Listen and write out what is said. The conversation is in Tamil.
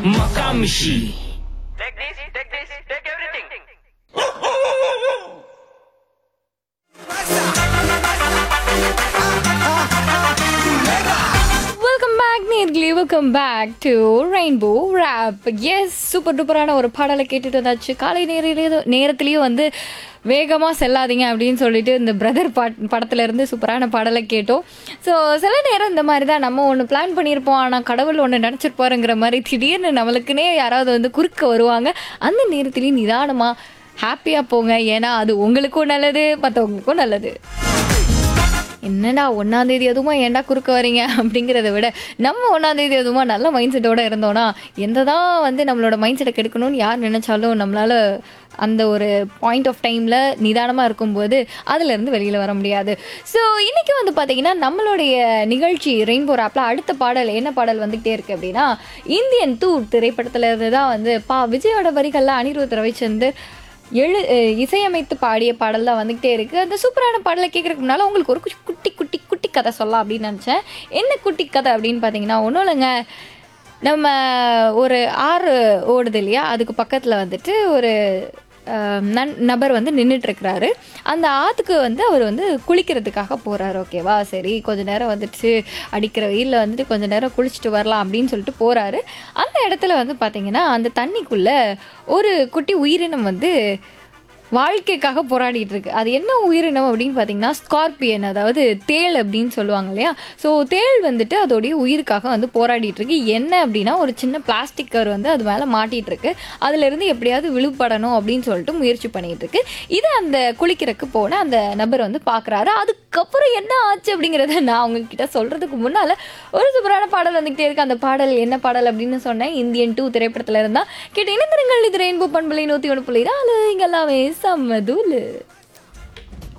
Makamishi. Take this, take this, take everything. Welcome back நேர்களே வெல்கம் பேக் டு ரெயின்போ ரேப் எஸ் சூப்பர் டூப்பரான ஒரு பாடலை கேட்டுட்டு வந்தாச்சு காலை நேரிலே நேரத்துலேயும் வந்து வேகமாக செல்லாதீங்க அப்படின்னு சொல்லிட்டு இந்த பிரதர் பாட் படத்துல இருந்து சூப்பரான பாடலை கேட்டோம் ஸோ சில நேரம் இந்த மாதிரி தான் நம்ம ஒன்று பிளான் பண்ணியிருப்போம் ஆனால் கடவுள் ஒன்று நினச்சிருப்பாருங்கிற மாதிரி திடீர்னு நம்மளுக்குன்னே யாராவது வந்து குறுக்க வருவாங்க அந்த நேரத்துலேயும் நிதானமாக ஹாப்பியாக போங்க ஏன்னா அது உங்களுக்கும் நல்லது மற்றவங்களுக்கும் நல்லது என்னடா ஒன்றாந்தேதி அதுவுமா ஏன்டா குறுக்க வரீங்க அப்படிங்கிறத விட நம்ம ஒன்றாந்தேதி அதுவுமா நல்ல மைண்ட் செட்டோட இருந்தோம்னா எந்த தான் வந்து நம்மளோட மைண்ட் செட்டை கெடுக்கணும்னு யார் நினைச்சாலும் நம்மளால அந்த ஒரு பாயிண்ட் ஆஃப் டைமில் நிதானமாக இருக்கும்போது அதுலேருந்து வெளியில் வர முடியாது ஸோ இன்றைக்கி வந்து பார்த்தீங்கன்னா நம்மளுடைய நிகழ்ச்சி ரெயின்போ ஆப்பில் அடுத்த பாடல் என்ன பாடல் வந்துக்கிட்டே இருக்குது அப்படின்னா இந்தியன் டூ திரைப்படத்தில் இருந்து தான் வந்து பா விஜயோட வரிகளில் அனிருத் ரவிச்சந்தர் எழு அஹ் இசையமைத்து பாடிய பாடல் தான் வந்துக்கிட்டே இருக்குது அந்த சூப்பரான பாடலை கேட்குறதுக்கு முன்னால் உங்களுக்கு ஒரு குட்டி குட்டி குட்டி குட்டி கதை சொல்லலாம் அப்படின்னு நினச்சேன் என்ன குட்டி கதை அப்படின்னு பார்த்தீங்கன்னா ஒன்றும் இல்லைங்க நம்ம ஒரு ஆறு ஓடுது இல்லையா அதுக்கு பக்கத்தில் வந்துட்டு ஒரு அஹ், நன் நபர் வந்து நின்றுட்டு இருக்கிறாரு அந்த ஆற்றுக்கு வந்து அவர் வந்து குளிக்கிறதுக்காக போகிறாரு ஓகேவா சரி கொஞ்ச நேரம் வந்துட்டு அடிக்கிற வெயிலில் வந்துட்டு கொஞ்ச நேரம் குளிச்சுட்டு வரலாம் அப்படின்னு சொல்லிட்டு போகிறாரு அந்த இடத்துல வந்து பார்த்தீங்கன்னா அந்த தண்ணிக்குள்ளே ஒரு குட்டி உயிரினம் வந்து வாழ்க்கைக்காக போராடிட்டு இருக்கு அது என்ன உயிரினம் அப்படின்னு பார்த்தீங்கன்னா ஸ்கார்பியன் அதாவது தேள் அப்படின்னு சொல்லுவாங்க இல்லையா ஸோ தேள் வந்துட்டு அதோடைய உயிருக்காக வந்து போராடிட்டு இருக்கு என்ன அப்படின்னா ஒரு சின்ன பிளாஸ்டிக் கவர் வந்து அது மேலே மாட்டிட்டு இருக்கு அதுல இருந்து எப்படியாவது விழுப்படணும் அப்படின்னு சொல்லிட்டு முயற்சி பண்ணிட்டு இருக்கு இது அந்த குளிக்கிறதுக்கு போன அந்த நபர் வந்து பார்க்குறாரு அதுக்கப்புறம் என்ன ஆச்சு அப்படிங்கிறத நான் உங்ககிட்ட சொல்றதுக்கு முன்னால ஒரு சூப்பரான பாடல் வந்துகிட்டே இருக்கு அந்த பாடல் என்ன பாடல் அப்படின்னு சொன்னேன் இந்தியன் டூ திரைப்படத்துல இருந்தா கேட்டு இணைந்திருங்கள் இது ரெயின்போ பண்பலை நூற்றி ஒன்று புள்ளி நாலு இங்கெல்லாமே செம்ம தூளு